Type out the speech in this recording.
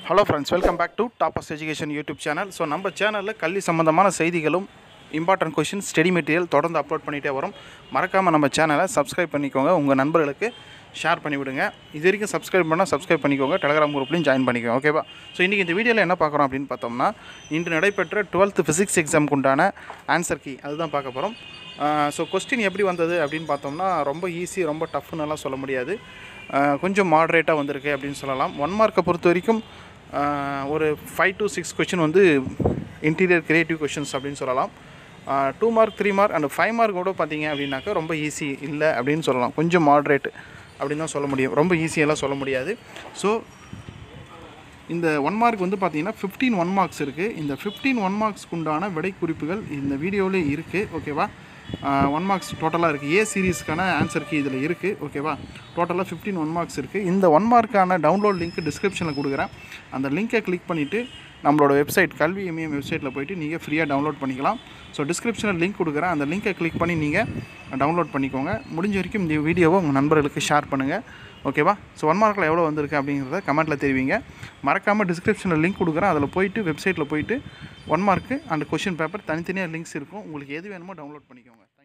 hello friends welcome back to Toppers education YouTube channel so நம்ம சேனலில் கல்வி சம்மந்தமான செய்திகளும் இம்பார்ட்டன்ட் கொஷின் ஸ்டடி மெட்டீரியல் தொடர்ந்து அப்லோட் பண்ணிகிட்டே வரும் மறக்காமல் நம்ம சேனலை சப்ஸ்கிரைப் பண்ணிக்கோங்க உங்கள் நண்பர்களுக்கு ஷேர் பண்ணிவிடுங்க இது வரைக்கும் சப்ஸ்கிரைப் பண்ணால் சப்ஸ்கிரைப் பண்ணிக்கோங்க டெலகிராம் குரூப்லையும் ஜாயின் பண்ணிக்கோங்க ஓகேவா ஸோ இன்றைக்கி இந்த வீடியோவில் என்ன பார்க்குறோம் அப்படின்னு பார்த்தோம்னா இன்று நடைபெற்ற டுவெல்த்து ஃபிசிக்ஸ் எக்ஸாமுக்கு உண்டான ஆன்சர் கீ அதுதான் பார்க்க போகிறோம் ஸோ கொஸ்டின் எப்படி வந்தது அப்படின்னு பார்த்தோம்னா ரொம்ப ஈஸி ரொம்ப டஃப்னுலாம் சொல்ல முடியாது ஆஹ் கொஞ்சம் மாடரேட்டாக வந்திருக்கு அப்படின்னு சொல்லலாம் ஒன் மார்க்கை பொறுத்த வரைக்கும் ஆஹ் ஒரு ஃபைவ் to சிக்ஸ் கொஷின் வந்து இன்டீரியர் கிரியேட்டிவ் கொஷின்ஸ் அப்படின்னு சொல்லலாம் two mark three mark and five mark கூட பார்த்தீங்க அப்படின்னாக்கா ரொம்ப ஈஸி இல்லை அப்படின்னு சொல்லலாம் கொஞ்சம் மாடரேட் அப்படின்னு தான் சொல்ல முடியும் ரொம்ப ஈஸியெல்லாம் சொல்ல முடியாது ஸோ இந்த ஒன் மார்க் வந்து பார்த்தீங்கன்னா ஃபிஃப்டீன் ஒன் மார்க்ஸ் இருக்குது இந்த ஃபிஃப்டீன் ஒன் மார்க்ஸ்க்கு உண்டான விடை குறிப்புகள் இந்த வீடியோவிலே இருக்குது ஓகேவா ஒன் மார்க்ஸ் டோட்டலாக இருக்குது ஏ சீரீஸ்க்கான ஆன்சர் கீ இதில் இருக்குது ஓகேவா டோட்டலாக ஃபிஃப்டீன் ஒன் மார்க்ஸ் இருக்குது இந்த ஒன் மார்க்கான டவுன்லோட் லிங்க் டிஸ்கிரிப்ஷனில் கொடுக்குறேன் அந்த லிங்கை கிளிக் பண்ணிவிட்டு நம்மளோட வெப்சைட் கல்வி எம்ஏஎம் வெப்சைட்டில் போயிட்டு நீங்கள் ஃப்ரீயாக டவுன்லோட் பண்ணிக்கலாம் ஸோ டிஸ்கிரிப்ஷனில் லிங்க் கொடுக்குறேன் அந்த லிங்கை கிளிக் பண்ணி நீங்கள் டவுன்லோட் பண்ணிக்கோங்க முடிஞ்ச வரைக்கும் இந்த வீடியோவை உங்கள் நண்பர்களுக்கு ஷேர் பண்ணுங்கள் ஓகேவா ஸோ ஒன் மார்க்கில் எவ்வளோ வந்திருக்கு அப்படிங்கிறத கமெண்ட்டில் தெரிவிங்க மறக்காமல் டிஸ்கிரிப்ஷனில் லிங்க் கொடுக்குறேன் அதில் போயிட்டு வெப்சைட்டில் போயிட்டு one mark and question paper தனித்தனியாக லிங்க்ஸ் இருக்கும் உங்களுக்கு எது வேணுமோ டவுன்லோட் பண்ணிக்கோங்க